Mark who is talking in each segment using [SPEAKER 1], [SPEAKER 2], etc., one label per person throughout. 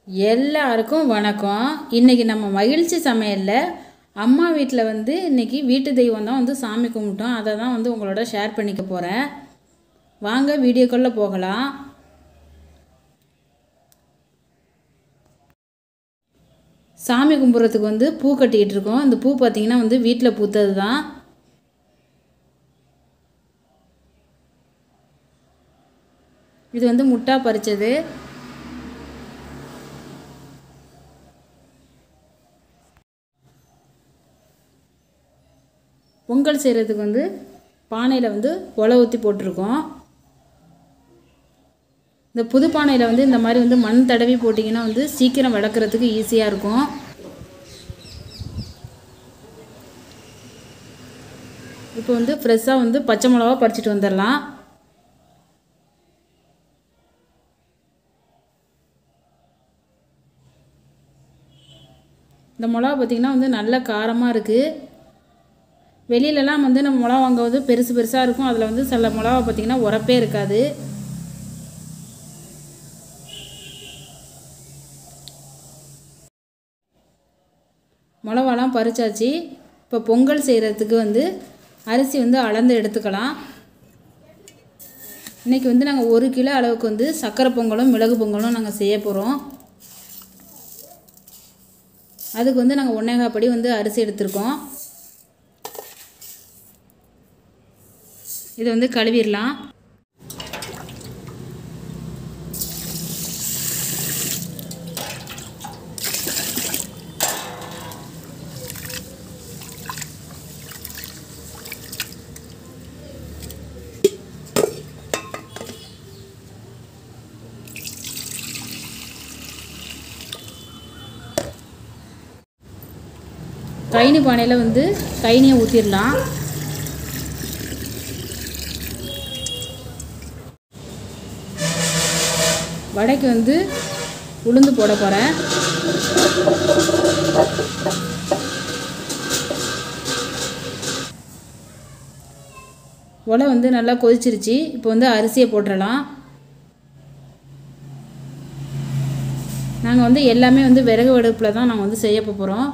[SPEAKER 1] எல்லாருக்கும் வணக்கம் இன்றைக்கி நம்ம மகிழ்ச்சி சமையலில் அம்மா வீட்டில் வந்து இன்றைக்கி வீட்டு தெய்வம் தான் வந்து சாமி கும்பிட்டோம் அதை தான் வந்து உங்களோட ஷேர் பண்ணிக்க போகிறேன் வாங்க வீடியோக்குள்ளே போகலாம் சாமி கும்பிட்றதுக்கு வந்து பூ கட்டிக்கிட்டு இருக்கோம் இந்த பூ பார்த்திங்கன்னா வந்து வீட்டில் பூத்தது தான் இது வந்து முட்டா பறிச்சது பொங்கல் செய்கிறதுக்கு வந்து பானையில் வந்து ஒலை ஊற்றி போட்டிருக்கோம் இந்த புது பானையில் வந்து இந்த மாதிரி வந்து மண் தடவி போட்டிங்கன்னா வந்து சீக்கிரம் விளக்குறதுக்கு ஈஸியாக இருக்கும் இப்போ வந்து ஃப்ரெஷ்ஷாக வந்து பச்சை மிளகா பறிச்சிட்டு வந்துடலாம் இந்த மிளகா பார்த்திங்கன்னா வந்து நல்ல காரமாக இருக்குது வெளியிலலாம் வந்து நம்ம மிளகா வாங்கும்போது பெருசு பெருசாக இருக்கும் அதில் வந்து சில மிளகா பார்த்திங்கன்னா உரப்பே இருக்காது மிளகாலாம் பறிச்சாச்சு இப்போ பொங்கல் செய்கிறதுக்கு வந்து அரிசி வந்து அளந்து எடுத்துக்கலாம் இன்றைக்கி வந்து நாங்கள் ஒரு கிலோ அளவுக்கு வந்து சர்க்கரை பொங்கலும் மிளகு பொங்கலும் நாங்கள் செய்ய போகிறோம் அதுக்கு வந்து நாங்கள் ஒன்றேகால் படி வந்து அரிசி எடுத்திருக்கோம் இது வந்து கழுவிடலாம் கைனி பானையில் வந்து கைனியை ஊற்றிடலாம் வடைக்கு வந்து உளுந்து போட போகிறேன் உலை வந்து நல்லா கொதிச்சிருச்சு இப்போ வந்து அரிசியை போட்டுடலாம் நாங்கள் வந்து எல்லாமே வந்து விறகு அடுப்பில் தான் நாங்கள் வந்து செய்ய போகிறோம்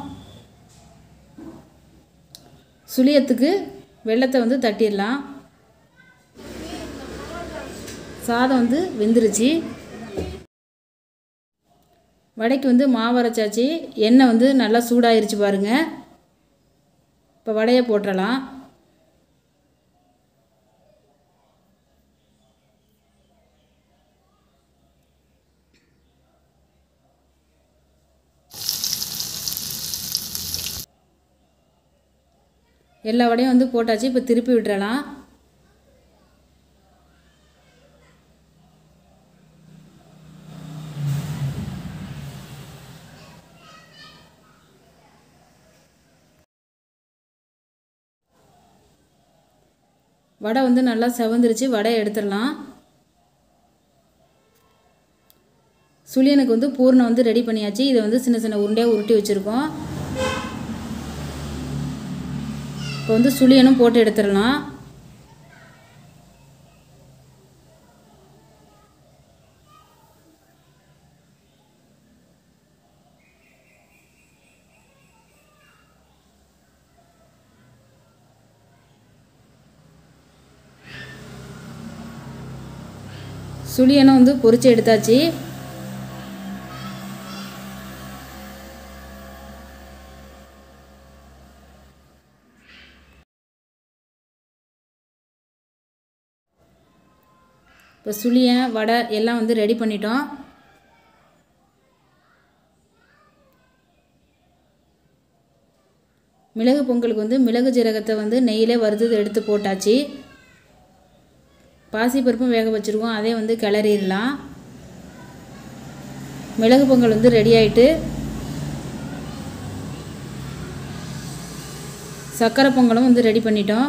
[SPEAKER 1] சுழியத்துக்கு வெள்ளத்தை வந்து தட்டிடலாம் சாதம் வந்து வெந்துருச்சு வடைக்கு வந்து மாவு அரைச்சாச்சு எண்ணெய் வந்து நல்லா சூடாயிருச்சு பாருங்கள் இப்போ வடையை போட்டுடலாம் எல்லா வடையும் வந்து போட்டாச்சு இப்போ திருப்பி விட்டுறலாம் வடை வந்து நல்லா செவந்துருச்சு வடை எடுத்துடலாம் சுழியனுக்கு வந்து பூர்ணம் வந்து ரெடி பண்ணியாச்சு இதை வந்து சின்ன சின்ன உருண்டையாக உருட்டி வச்சுருக்கோம் இப்போ வந்து சுழியனும் போட்டு எடுத்துடலாம் சுழியனும் வந்து பொரிச்சு எடுத்தாச்சு இப்போ சுழியன் வடை எல்லாம் வந்து ரெடி பண்ணிட்டோம் மிளகு பொங்கலுக்கு வந்து மிளகு ஜீரகத்தை வந்து நெய்யிலே வறுத்து எடுத்து போட்டாச்சு பாசிப்பருப்பும் வேக வச்சுருக்கோம் அதே வந்து கிளறிடலாம் மிளகு பொங்கல் வந்து ரெடி ஆகிட்டு சர்க்கரை பொங்கலும் வந்து ரெடி பண்ணிட்டோம்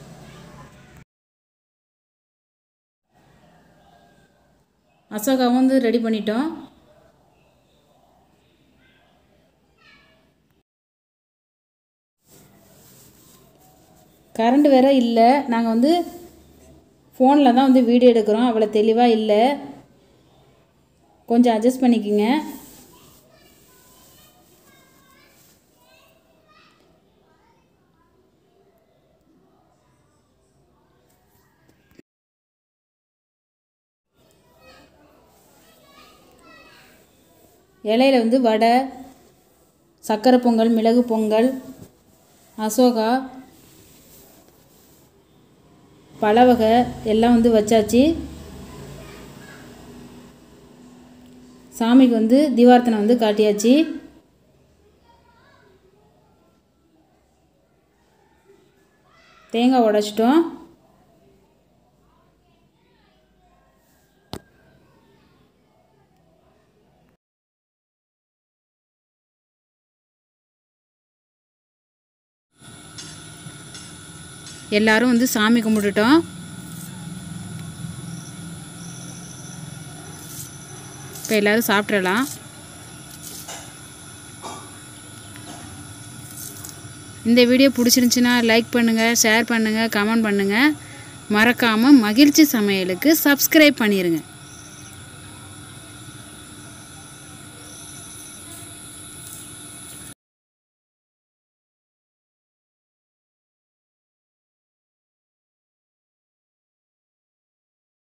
[SPEAKER 1] அசோகாவும் வந்து ரெடி பண்ணிட்டோம் கரண்ட் வேற இல்லை நாங்கள் வந்து ஃபோனில் தான் வந்து வீடியோ எடுக்கிறோம் அவ்வளோ தெளிவாக இல்லை கொஞ்சம் அட்ஜஸ்ட் பண்ணிக்கோங்க இலையில வந்து வடை சக்கரை பொங்கல் மிளகு பொங்கல் அசோகா பல வகை எல்லாம் வந்து வச்சாச்சு சாமிக்கு வந்து தீபார்த்தனை வந்து காட்டியாச்சு தேங்காய் உடைச்சிட்டோம் எல்லாரும் வந்து சாமி கும்பிட்டுட்டோம் இப்போ எல்லோரும் சாப்பிட்றலாம் இந்த வீடியோ பிடிச்சிருந்துச்சின்னா லைக் பண்ணுங்கள் ஷேர் பண்ணுங்கள் கமெண்ட் பண்ணுங்கள் மறக்காமல் மகிழ்ச்சி சமையலுக்கு சப்ஸ்கிரைப் பண்ணிடுங்க